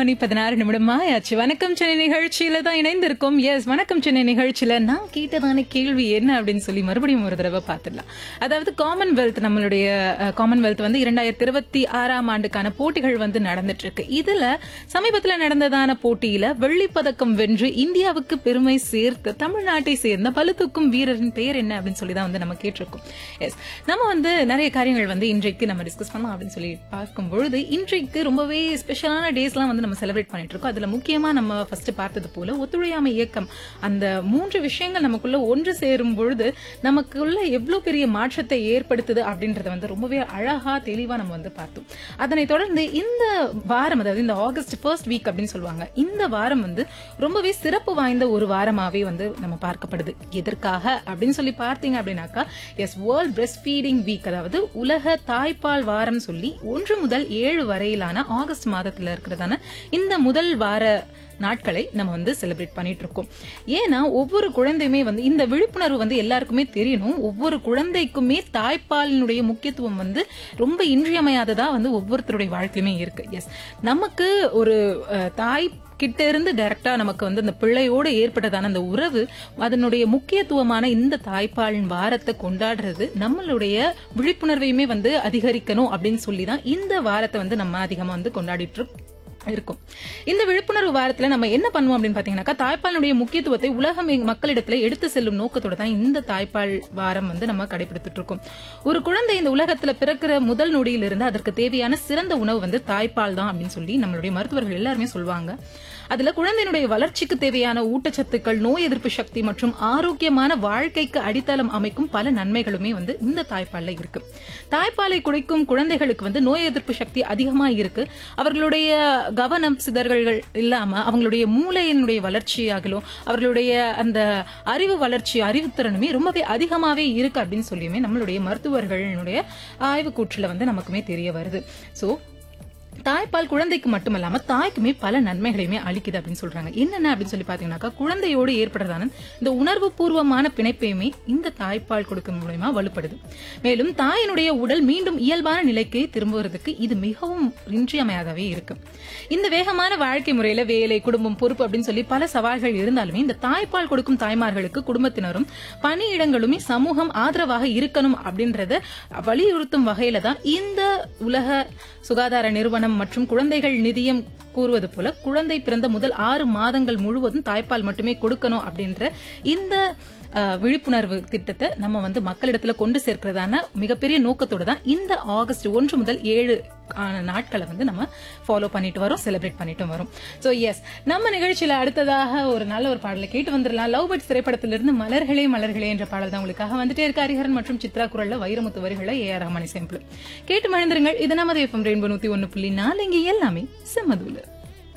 மணி பதினாறு நிமிடம் ஆயாச்சு வணக்கம் சென்னை நிகழ்ச்சியில தான் இணைந்திருக்கோம் எஸ் வணக்கம் சென்னை நிகழ்ச்சியில நான் கேட்டதான கேள்வி என்ன அப்படின்னு சொல்லி மறுபடியும் ஒரு தடவை பார்த்துடலாம் அதாவது காமன்வெல்த் நம்மளுடைய அஹ், காமன்வெல்த் வந்து இரண்டாயிரத்தி இருபத்தி ஆறாம் ஆண்டுக்கான போட்டிகள் வந்து நடந்துட்டு இருக்கு இதுல சமீபத்துல நடந்ததான போட்டியில வெள்ளிப் பதக்கம் வென்று இந்தியாவுக்கு பெருமை சேர்த்து தமிழ்நாட்டை சேர்ந்த பளுதூக்கும் வீரரின் பெயர் என்ன அப்படின்னு சொல்லி தான் வந்து நம்ம கேட்டிருக்கோம் எஸ் நம்ம வந்து நிறைய காரியங்கள் வந்து இன்றைக்கு நம்ம டிஸ்கஸ் பண்ணலாம் அப்படின்னு சொல்லி பார்க்கும் பொழுது இன்றைக்கு ரொம்பவே ஸ்பெஷலான டேஸ்லாம் வந்து நம்ம செலிப்ரேட் பண்ணிட்டு இருக்கோம் அதுல முக்கியமா நம்ம ஃபர்ஸ்ட் பார்த்தது போல ஒத்துழையாமை இயக்கம் அந்த மூன்று விஷயங்கள் நமக்குள்ள ஒன்று சேரும் பொழுது நமக்குள்ள எவ்வளவு பெரிய மாற்றத்தை ஏற்படுத்துது அப்படின்றத வந்து ரொம்பவே அழகா தெளிவா நம்ம வந்து பார்த்தோம் அதனைத் தொடர்ந்து இந்த வாரம் அதாவது இந்த ஆகஸ்ட் ஃபர்ஸ்ட் வீக் அப்படின்னு சொல்லுவாங்க இந்த வாரம் வந்து ரொம்பவே சிறப்பு வாய்ந்த ஒரு வாரமாவே வந்து நம்ம பார்க்கப்படுது எதற்காக அப்படின்னு சொல்லி பார்த்தீங்க அப்படின்னாக்கா yes world breast feeding week அதாவது உலக தாய்ப்பால் வாரம் சொல்லி ஒன்று முதல் ஏழு வரையிலான ஆகஸ்ட் மாதத்துல இருக்கிறதான இந்த முதல் வார நாட்களை நம்ம வந்து செலிப்ரேட் பண்ணிட்டு இருக்கோம் ஏன்னா ஒவ்வொரு குழந்தையுமே வந்து இந்த விழிப்புணர்வு வந்து எல்லாருக்குமே தெரியணும் ஒவ்வொரு குழந்தைக்குமே தாய்ப்பாலினுடைய முக்கியத்துவம் வந்து ரொம்ப இன்றியமையாததா வந்து ஒவ்வொருத்தருடைய வாழ்க்கையுமே இருக்கு எஸ் நமக்கு ஒரு அஹ், தாய் கிட்ட இருந்து டைரக்டா நமக்கு வந்து அந்த பிள்ளையோடு ஏற்பட்டதான அந்த உறவு அதனுடைய முக்கியத்துவமான இந்த தாய்ப்பாலின் வாரத்தை கொண்டாடுறது நம்மளுடைய விழிப்புணர்வையுமே வந்து அதிகரிக்கணும் அப்படின்னு சொல்லி தான் இந்த வாரத்தை வந்து நம்ம அதிகமா வந்து கொண்டாடிட்டு இருக்கோம் இருக்கும் இந்த விழிப்புணர்வு வாரத்துல நம்ம என்ன பண்ணுவோம் அப்படின்னு பாத்தீங்கன்னாக்கா தாய்ப்பாலுடைய முக்கியத்துவத்தை உலக மெ- மக்களிடத்துல எடுத்து செல்லும் நோக்கத்தோட தான் இந்த தாய்ப்பால் வாரம் வந்து நம்ம கடைபிடித்துட்டு இருக்கோம் ஒரு குழந்தை இந்த உலகத்துல பிறக்கிற முதல் நொடியிலிருந்து அதற்கு தேவையான சிறந்த உணவு வந்து தாய்ப்பால் தான் அப்படின்னு சொல்லி நம்மளுடைய மருத்துவர்கள் எல்லாருமே சொல்லுவாங்க அதுல குழந்தையினுடைய வளர்ச்சிக்கு தேவையான ஊட்டச்சத்துக்கள் நோய் எதிர்ப்பு சக்தி மற்றும் ஆரோக்கியமான வாழ்க்கைக்கு அடித்தளம் அமைக்கும் பல நன்மைகளுமே வந்து இந்த தாய்ப்பால்ல இருக்கு தாய்ப்பாலை குடிக்கும் குழந்தைகளுக்கு வந்து நோய் எதிர்ப்பு சக்தி அதிகமா இருக்கு அவர்களுடைய கவனம் சிதறல்கள் இல்லாம அவங்களுடைய மூளையினுடைய வளர்ச்சியாகலும் அவர்களுடைய அந்த அறிவு வளர்ச்சி அறிவுத்திறனுமே ரொம்பவே அதிகமாவே இருக்கு அப்படின்னு சொல்லியுமே நம்மளுடைய மருத்துவர்களுடைய ஆய்வுக்கூற்றுல வந்து நமக்குமே தெரிய வருது சோ தாய்ப்பால் குழந்தைக்கு மட்டுமல்லாம தாய்க்குமே பல நன்மைகளையுமே அளிக்குது அப்படின்னு சொல்றாங்க என்னென்ன அப்படின்னு சொல்லி பாத்தீங்கன்னாக்கா குழந்தையோடு ஏற்படுறதான இந்த உணர்வு பூர்வமான பிணைப்பையுமே இந்த தாய்ப்பால் கொடுக்கும் மூலயமா வலுப்படுது மேலும் தாயினுடைய உடல் மீண்டும் இயல்பான நிலைக்கு திரும்புவதற்கு இது மிகவும் இன்றியமையாதவே இருக்கு இந்த வேகமான வாழ்க்கை முறையில வேலை குடும்பம் பொறுப்பு அப்படின்னு சொல்லி பல சவால்கள் இருந்தாலுமே இந்த தாய்ப்பால் கொடுக்கும் தாய்மார்களுக்கு குடும்பத்தினரும் பணியிடங்களுமே சமூகம் ஆதரவாக இருக்கணும் அப்படின்றத வலியுறுத்தும் வகையில தான் இந்த உலக சுகாதார நிறுவனம் மற்றும் குழந்தைகள் நிதியம் கூறுவது போல குழந்தை பிறந்த முதல் ஆறு மாதங்கள் முழுவதும் தாய்ப்பால் மட்டுமே கொடுக்கணும் அப்படின்ற இந்த அஹ், விழிப்புணர்வு திட்டத்தை நம்ம வந்து மக்களிடத்துல கொண்டு சேர்க்கிறதான மிகப்பெரிய நோக்கத்தோட தான் இந்த ஆகஸ்ட் ஒன்று முதல் ஏழு ஆன நாட்களை வந்து நம்ம ஃபாலோ பண்ணிட்டு வரோம் செலிப்ரேட் பண்ணிட்டு வரோம் சோ எஸ் நம்ம நிகழ்ச்சியில அடுத்ததாக ஒரு நல்ல ஒரு பாடலை கேட்டு வந்துடலாம் லவ் பர்ட்ஸ் திரைப்படத்திலிருந்து மலர்களே மலர்களே என்ற பாடல் தான் உங்களுக்காக வந்துட்டே இருக்கு ஹரிஹரன் மற்றும் சித்ரா குரல்ல வைரமுத்து வரிகளை ஏ ஆர் ரஹ்மானி சிம்பிள் கேட்டு மகிழ்ந்துருங்கள் இது நமது எஃப்எம் ரெயின்போ நூத்தி ஒன்னு புள்ளி நாலு இங்க எல்லாமே செம்மதூல